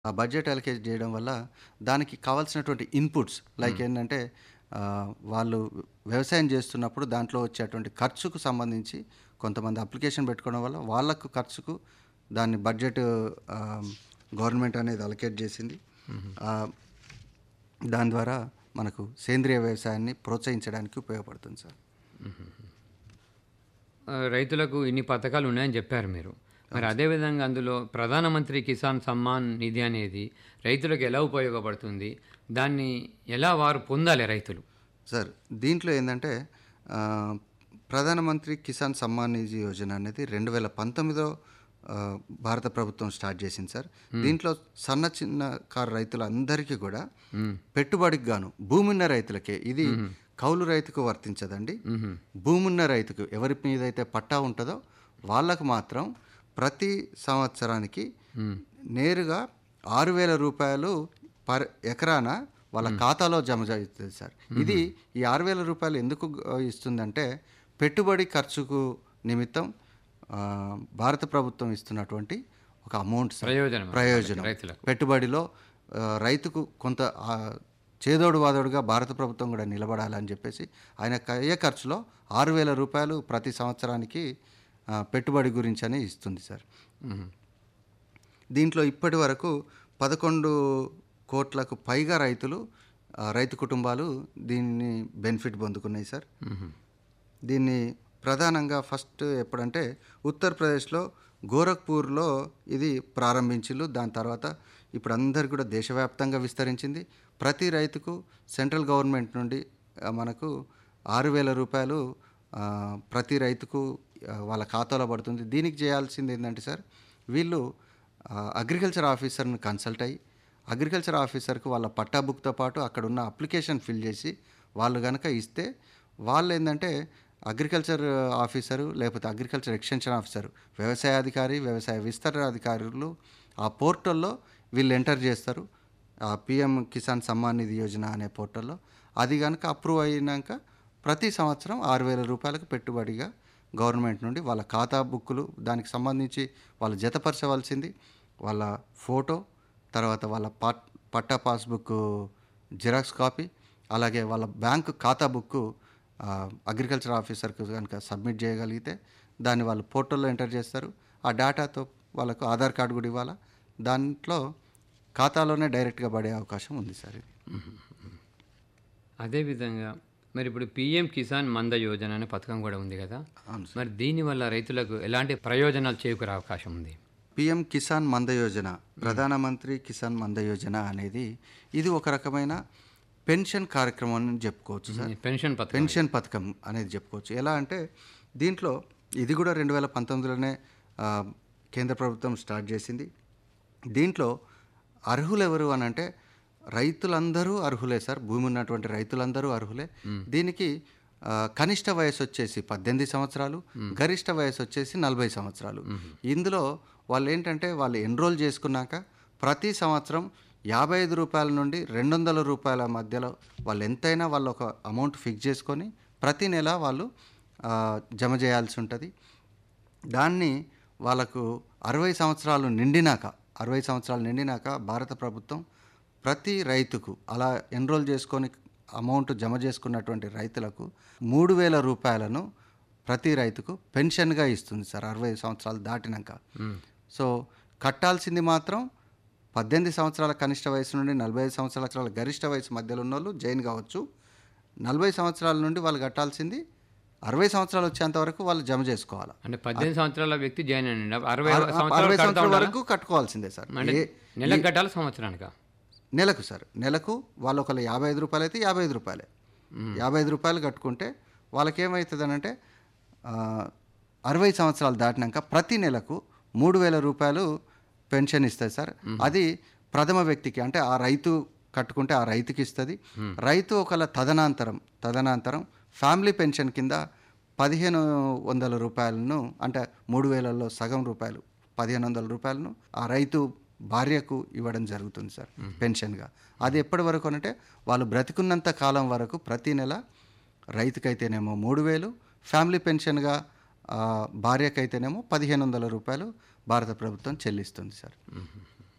ఆ budget allocate చేయడం వల్ల దానికి కావాల్సినటువంటి ఇన్పుట్స్ లైక్ ఏంటంటే ఆ, వాళ్ళు వ్యవసాయం చేస్తున్నప్పుడు దాంట్లో వచ్చేటువంటి ఖర్చుకు సంబంధించి కొంతమంది అప్లికేషన్ పెట్టుకోవడం వల్ల వాళ్ళకు ఖర్చుకు దాన్ని బడ్జెట్ ఆ, గవర్నమెంట్ అనేది అలొకేట్ చేసింది ఆ, దాని ద్వారా మనకు సేంద్రియ వ్యవసాయాన్ని ప్రోత్సహించడానికి ఉపయోగపడుతుంది సార్ ఆ, రైతులకు ఇన్ని పథకాలు ఉన్నాయని చెప్పారు మీరు మరి అదేవిధంగా అందులో ప్రధానమంత్రి కిసాన్ సమ్మాన్ నిధి అనేది రైతులకు ఎలా ఉపయోగపడుతుంది దాన్ని ఎలా వారు పొందాలి రైతులు సార్ దీంట్లో ఏంటంటే ఆ, ప్రధానమంత్రి కిసాన్ సమ్మాన్ నిధి యోజన అనేది రెండు వేల పంతొమ్మిదో ఆ, భారత ప్రభుత్వం స్టార్ట్ చేసింది సార్ దీంట్లో సన్న చిన్న కారు రైతులందరికీ కూడా పెట్టుబడికి గాను భూమున్న రైతులకే ఇది కౌలు రైతుకు వర్తించదండి భూమున్న రైతుకు ఎవరి మీద అయితే పట్టా ఉంటుందో వాళ్ళకు మాత్రం ప్రతి సంవత్సరానికి నేరుగా ఆరు వేల రూపాయలు పర్ ఎకరాన వాళ్ళ ఖాతాలో జమ చేస్తుంది సార్ ఇది ఈ ఆరు వేల రూపాయలు ఎందుకు ఆ, ఇస్తుందంటే పెట్టుబడి ఖర్చుకు నిమిత్తం ఆ, భారత ప్రభుత్వం ఇస్తున్నటువంటి ఒక అమౌంట్ సార్ ప్రయోజనం ప్రయోజనం రైతులకు పెట్టుబడిలో ఆ, రైతుకు కొంత ఆ, చేదోడు వాదోడుగా భారత ప్రభుత్వం కూడా నిలబడాలని చెప్పేసి ఆయన అయ్యే ఖర్చులో ఆరు వేల రూపాయలు ప్రతి సంవత్సరానికి ఆ, పెట్టుబడి గురించి అని ఇస్తుంది సార్ దీంట్లో ఇప్పటి వరకు పదకొండు కోట్లకు పైగా రైతులు ఆ, రైతు కుటుంబాలు దీన్ని బెనిఫిట్ పొందుకున్నాయి సార్ దీన్ని ప్రధానంగా ఫస్ట్ ఎప్పుడంటే ఉత్తరప్రదేశ్లో గోరఖ్పూర్లో ఇది ప్రారంభించిల్లు దాని తర్వాత ఇప్పుడు అందరికి కూడా దేశవ్యాప్తంగా విస్తరించింది ప్రతి రైతుకు సెంట్రల్ గవర్నమెంట్ నుండి ఆ, మనకు ఆరు వేల రూపాయలు ఆ, ప్రతి రైతుకు ఆ, వాళ్ళ ఖాతాలో పడుతుంది దీనికి చేయాల్సింది ఏంటంటే సార్ వీళ్ళు ఆ, అగ్రికల్చర్ ఆఫీసర్ని కన్సల్ట్ అయ్యి అగ్రికల్చర్ ఆఫీసర్కు వాళ్ళ పట్టా బుక్తో పాటు అక్కడ ఉన్న అప్లికేషన్ ఫిల్ చేసి వాళ్ళు కనుక ఇస్తే వాళ్ళు ఏంటంటే అగ్రికల్చర్ ఆఫీసరు లేకపోతే అగ్రికల్చర్ ఎక్స్టెన్షన్ ఆఫీసరు వ్యవసాయ అధికారి వ్యవసాయ విస్తరణ అధికారులు ఆ పోర్టల్లో వీళ్ళు ఎంటర్ చేస్తారు ఆ పిఎం కిసాన్ సమ్మాన్ నిధి యోజన అనే పోర్టల్లో అది కనుక అప్రూవ్ అయినాక ప్రతి సంవత్సరం ఆరు వేల రూపాయలకు పెట్టుబడిగా గవర్నమెంట్ నుండి వాళ్ళ ఖాతా బుక్కులు దానికి సంబంధించి వాళ్ళు జతపరచవలసింది వాళ్ళ ఫోటో తర్వాత వాళ్ళ పట్ పట్టా పాస్బుక్ జిరాక్స్ కాపీ అలాగే వాళ్ళ బ్యాంకు ఖాతా బుక్ అగ్రికల్చర్ ఆఫీసర్కి కనుక సబ్మిట్ చేయగలిగితే దాన్ని వాళ్ళు పోర్టల్లో ఎంటర్ చేస్తారు ఆ డేటాతో వాళ్ళకు ఆధార్ కార్డు కూడా ఇవ్వాలా దాంట్లో ఖాతాలోనే డైరెక్ట్గా పడే అవకాశం ఉంది సార్ ఇది అదేవిధంగా మరి ఇప్పుడు పిఎం కిసాన్ మంద యోజన అనే పథకం కూడా ఉంది కదా అవును మరి దీనివల్ల రైతులకు ఎలాంటి ప్రయోజనాలు చేకూరే అవకాశం ఉంది పిఎం కిసాన్ మంద యోజన ప్రధానమంత్రి కిసాన్ మంద యోజన అనేది ఇది ఒక రకమైన పెన్షన్ కార్యక్రమం అని చెప్పుకోవచ్చు సార్ పెన్షన్ పథకం పెన్షన్ పథకం అనేది చెప్పుకోవచ్చు ఎలా అంటే దీంట్లో ఇది కూడా రెండు వేల పంతొమ్మిదిలోనే ఆ, కేంద్ర ప్రభుత్వం స్టార్ట్ చేసింది దీంట్లో అర్హులు ఎవరు అని అంటే రైతులందరూ అర్హులే సార్ భూమి ఉన్నటువంటి రైతులందరూ అర్హులే దీనికి ఆ, కనిష్ట వయసు వచ్చేసి పద్దెనిమిది సంవత్సరాలు గరిష్ట వయసు వచ్చేసి నలభై సంవత్సరాలు ఇందులో వాళ్ళు ఏంటంటే వాళ్ళు ఎన్రోల్ చేసుకున్నాక ప్రతి సంవత్సరం యాభై ఐదు రూపాయల నుండి రెండు వందల రూపాయల మధ్యలో వాళ్ళు ఎంతైనా వాళ్ళు ఒక అమౌంట్ ఫిక్స్ చేసుకొని ప్రతి నెల వాళ్ళు ఆ, జమ చేయాల్సి ఉంటుంది దాన్ని వాళ్ళకు అరవై సంవత్సరాలు నిండినాక అరవై సంవత్సరాలు నిండినాక భారత ప్రభుత్వం ప్రతి రైతుకు అలా ఎన్రోల్ చేసుకొని అమౌంట్ జమ చేసుకున్నటువంటి రైతులకు మూడు వేల రూపాయలను ప్రతి రైతుకు పెన్షన్గా ఇస్తుంది సార్ అరవై సంవత్సరాలు దాటినాక సో కట్టాల్సింది మాత్రం పద్దెనిమిది సంవత్సరాల కనిష్ట వయసు నుండి నలభై ఐదు సంవత్సరాల గరిష్ట వయసు మధ్యలో ఉన్న వాళ్ళు జైన్ కావచ్చు నలభై సంవత్సరాల నుండి వాళ్ళు కట్టాల్సింది అరవై సంవత్సరాలు వచ్చేంత వరకు వాళ్ళు జమ చేసుకోవాలి అంటే పద్దెనిమిది సంవత్సరాల వ్యక్తి జాయిన్ అయ్యండి అరవై అరవై సంవత్సరాలు కడతా సంవత్సరాల ఉండాలా? వరకు కట్టుకోవాల్సిందే సార్ అంటే ఏ- నెలకు కట్టాలి సంవత్సరానిక నెలకు సార్ నెలకు వాళ్ళు ఒకళ్ళు యాభై ఐదు రూపాయలు అయితే యాభై ఐదు రూపాయలే యాభై ఐదు రూపాయలు కట్టుకుంటే వాళ్ళకి ఏమవుతుంది అంటే అరవై సంవత్సరాలు దాటినాక ప్రతి నెలకు మూడు వేల రూపాయలు పెన్షన్ ఇస్తుంది సార్ అది ప్రథమ వ్యక్తికి అంటే ఆ రైతు కట్టుకుంటే ఆ రైతుకి ఇస్తుంది రైతు ఒకళ్ళ తదనంతరం తదనంతరం ఫ్యామిలీ పెన్షన్ కింద పదిహేను వందల రూపాయలను అంటే మూడు వేలలో సగం రూపాయలు పదిహేను వందల రూపాయలను ఆ రైతు భార్యకు ఇవ్వడం జరుగుతుంది సార్ పెన్షన్గా అది ఎప్పటి వరకు అంటే వాళ్ళు బ్రతికున్నంత కాలం వరకు ప్రతి నెల రైతుకైతేనేమో మూడు వేలు ఫ్యామిలీ పెన్షన్గా ఆ, భార్యకైతేనేమో పదిహేను వందల రూపాయలు భారత ప్రభుత్వం చెల్లిస్తుంది సార్